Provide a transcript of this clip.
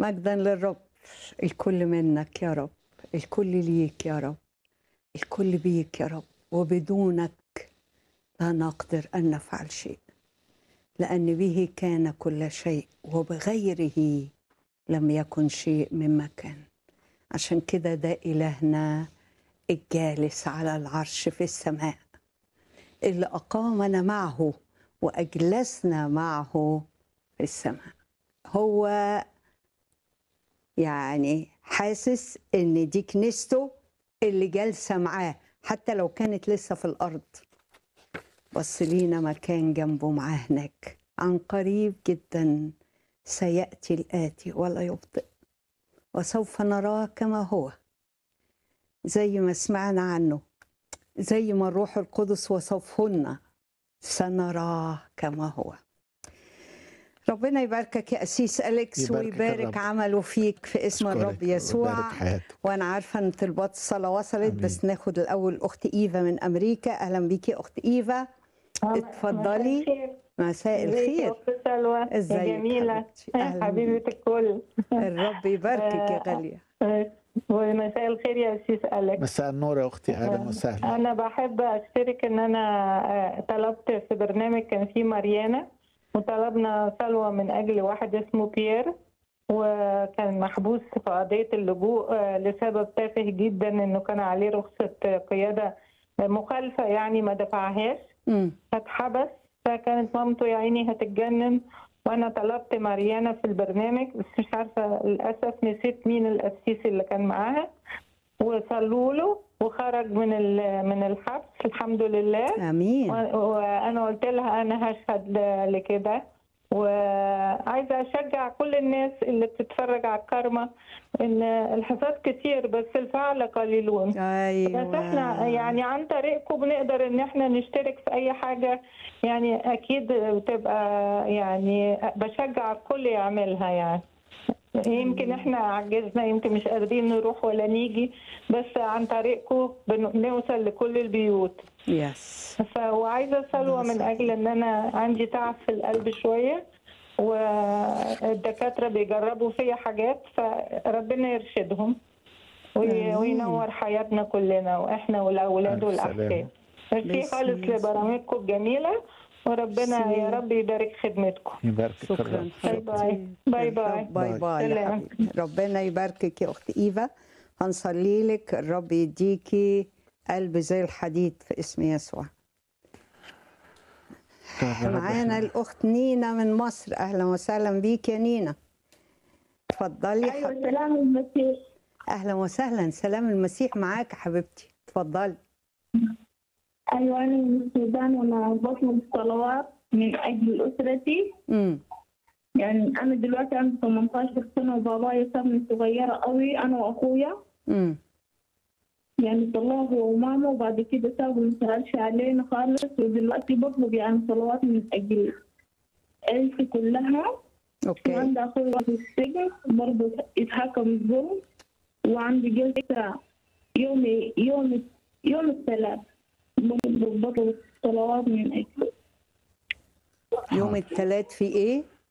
مجدا للرب الكل منك يا رب الكل ليك يا رب الكل بيك يا رب وبدونك لا نقدر ان نفعل شيء لان به كان كل شيء وبغيره لم يكن شيء مما كان عشان كده ده الهنا الجالس على العرش في السماء اللي اقامنا معه واجلسنا معه في السماء هو يعني حاسس ان دي كنيسته اللي جالسه معاه حتى لو كانت لسه في الارض بس لينا مكان جنبه معاه هناك عن قريب جدا سياتي الاتي ولا يبطئ وسوف نراه كما هو زي ما سمعنا عنه زي ما الروح القدس وصفهن سنراه كما هو ربنا يباركك يا أسيس أليكس يباركك ويبارك الرب. عمله فيك في اسم أشكرك. الرب يسوع ويبارك حياته وانا عارفه ان طلبات الصلاه وصلت آمين. بس ناخد الاول اخت ايفا من امريكا اهلا بيكي اخت ايفا اتفضلي. مساء ازيك يا الخير أخت سلوى ازيك يا جميلة حبيبتي؟ يا أهلاً حبيبة بيكي. الكل الرب يباركك يا آه، غاليه آه، ومساء الخير يا أسيس أليكس مساء النور يا اختي اهلا وسهلا أنا بحب أشترك إن أنا آه، طلبت في برنامج كان فيه ماريانا وطلبنا سلوى من أجل واحد اسمه بيير وكان محبوس في قضية اللجوء آه، لسبب تافه جدا إنه كان عليه رخصة قيادة مخالفة يعني ما دفعهاش أمم، فاتحبس فكانت مامته يا عيني هتتجنن وانا طلبت ماريانا في البرنامج بس مش عارفه للاسف نسيت مين القسيس اللي كان معاها وصلوا له وخرج من ال- من الحبس الحمد لله امين و- وانا قلت لها انا هشهد ل- لكده وعايزه اشجع كل الناس اللي بتتفرج على الكارما ان الحصاد كتير بس الفعل قليلون بس احنا ايوه يعني عن طريقكم بنقدر ان احنا نشترك في اي حاجه يعني اكيد بتبقى يعني بشجع الكل يعملها يعني يمكن احنا عجزنا يمكن مش قادرين نروح ولا نيجي بس عن طريقكم بنوصل لكل البيوت يس ف- وعايزه سلوى من اجل ان انا عندي تعب في القلب شويه والدكاتره بيجربوا فيا حاجات فربنا يرشدهم وي- آمين. وينور حياتنا كلنا واحنا والاولاد ألف سلامة. والاحفاد ميرسي باسم خالص يسوع. لبرامجكم الجميله وربنا ميرسي. يا رب يبارك خدمتكم يباركك شكرا الرب باي حبيبتي باي. باي باي. باي باي يا سلام. حبيبتي ربنا يباركك يا اخت ايفا هنصلي لك الرب يديكي قلب زي الحديد في اسم يسوع معانا الاخت نينا من مصر اهلا وسهلا بيك يا نينا اتفضلي ايوه حب... سلام المسيح اهلا وسهلا سلام المسيح معاك يا حبيبتي اتفضلي ايوه انا من السودان وانا بطلب صلوات من اجل اسرتي امم يعني انا دلوقتي عندي 18 سنه وبابايا سابني صغيره قوي انا واخويا امم يعني طلعوا هو وماما وبعد كده سابوا ما سألش علينا خالص ودلوقتي بطلب يعني صلوات من اجل عيلتي كلها اوكي وعندي اخويا في السجن برضه يتحكم الظلم وعندي جلسه يوم يوم يوم الثلاث بطلب صلوات من اجله يوم الثلاث في ايه